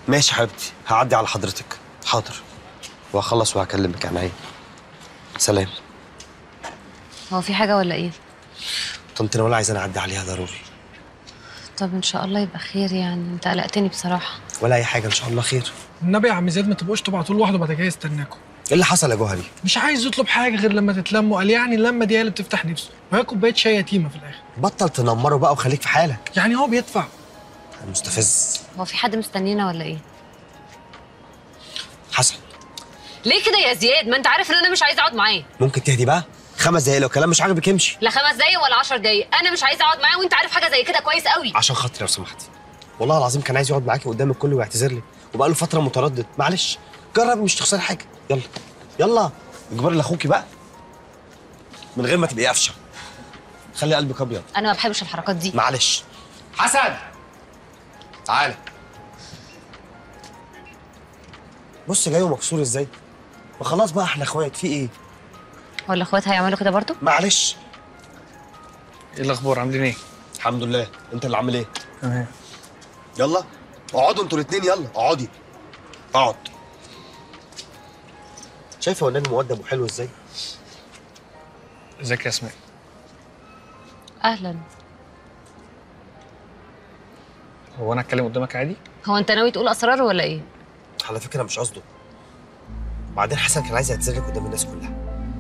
ماشي حبيبتي هعدي على حضرتك حاضر وهخلص وهكلمك عينيا سلام هو في حاجه ولا ايه طنط نوال عايزاني اعدي عليها ضروري طب ان شاء الله يبقى خير يعني انت قلقتني بصراحه ولا اي حاجه ان شاء الله خير النبي يا عم زياد ما تبقوش تبعتوا له لوحده بعد كده يستناكم ايه اللي حصل يا جوهري مش عايز يطلب حاجه غير لما تتلموا قال يعني اللمه دي هي اللي بتفتح نفسه وهي كوبايه شاي يتيمه في الاخر بطل تنمره بقى وخليك في حالك يعني هو بيدفع مستفز هو في حد مستنينا ولا ايه حسن ليه كده يا زياد ما انت عارف ان انا مش عايزه اقعد معاه ممكن تهدي بقى خمس دقايق لو كلام مش عاجبك امشي لا خمس دقايق ولا عشر دقايق انا مش عايزه اقعد معاه وانت عارف حاجه زي كده كويس قوي عشان خاطري لو سمحتي والله العظيم كان عايز يقعد معاكي قدام الكل ويعتذر لي وبقى له فتره متردد معلش جرب مش تخسري حاجه يلا يلا اجبري لاخوكي بقى من غير ما تبقي قافشه خلي قلبك ابيض انا ما بحبش الحركات دي معلش حسن تعالى بص جاي ومكسور ازاي ما خلاص بقى احنا اخوات في ايه هو الاخوات هيعملوا كده برضو معلش ايه الاخبار عاملين ايه الحمد لله انت اللي عامل ايه تمام يلا اقعدوا انتوا الاثنين يلا اقعدي اقعد شايفه والنبي مؤدب وحلو ازاي ازيك يا اسماء اهلا هو انا اتكلم قدامك عادي هو انت ناوي تقول اسرار ولا ايه على فكره مش قصده بعدين حسن كان عايز يعتذر لك قدام الناس كلها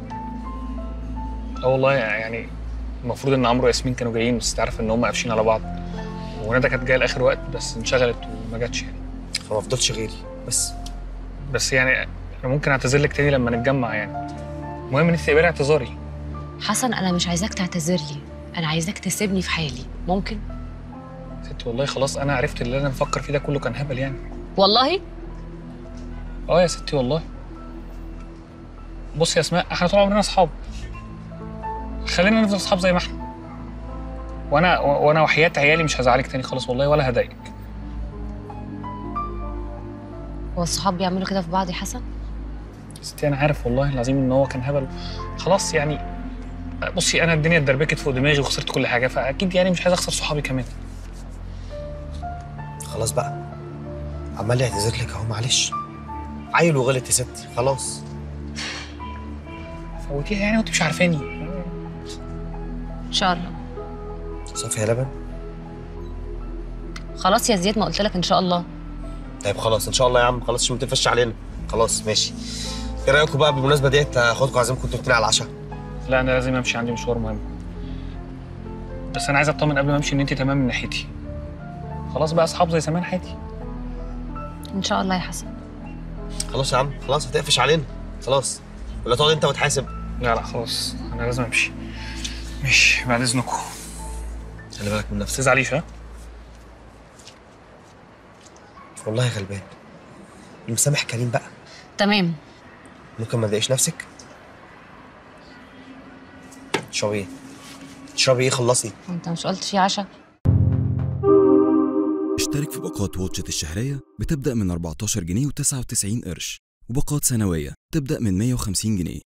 اه والله يعني المفروض ان عمرو وياسمين كانوا جايين بس تعرف ان هم قافشين على بعض وندى كانت جايه لاخر وقت بس انشغلت وما جاتش يعني فما فضلش غيري بس بس يعني انا ممكن اعتذر لك تاني لما نتجمع يعني المهم ان انت تقبلي اعتذاري حسن انا مش عايزاك تعتذر لي انا عايزاك تسيبني في حالي ممكن ست والله خلاص انا عرفت اللي انا مفكر فيه ده كله كان هبل يعني والله اه يا ستي والله بصي يا اسماء احنا طول عمرنا اصحاب خلينا نفضل اصحاب زي ما احنا وانا وانا وحياة عيالي مش هزعلك تاني خالص والله ولا هضايقك هو الصحاب بيعملوا كده في بعض يا حسن يا ستي انا عارف والله العظيم ان هو كان هبل خلاص يعني بصي انا الدنيا اتدربكت فوق دماغي وخسرت كل حاجه فاكيد يعني مش عايز اخسر صحابي كمان خلاص بقى عمال يعتذر لك اهو معلش عيل وغلط يا ستي خلاص فوتيها يعني وانت مش عارفاني ان شاء الله صافي يا لبن خلاص يا زياد ما قلت لك ان شاء الله طيب خلاص ان شاء الله يا عم خلاص عشان ما تقفش علينا خلاص ماشي ايه رايكم بقى بالمناسبه ديت هاخدكم اعزمكم انتوا الاتنين على العشاء لا انا لازم امشي عندي مشوار مهم بس انا عايز اطمن قبل ما امشي ان انت تمام من ناحيتي خلاص بقى اصحاب زي زمان عادي ان شاء الله يا حسن خلاص يا عم خلاص هتقفش علينا خلاص ولا تقعد انت وتحاسب لا لا خلاص انا لازم امشي ماشي بعد اذنكم خلي بالك من ما نفسك تزعليش ها والله غلبان المسامح كريم بقى تمام ممكن ما تضايقش نفسك تشربي ايه تشربي ايه خلصي انت مش قلت في عشاء اشترك في باقات واتشت الشهرية بتبدأ من 14 جنيه و99 قرش وباقات سنوية تبدأ من 150 جنيه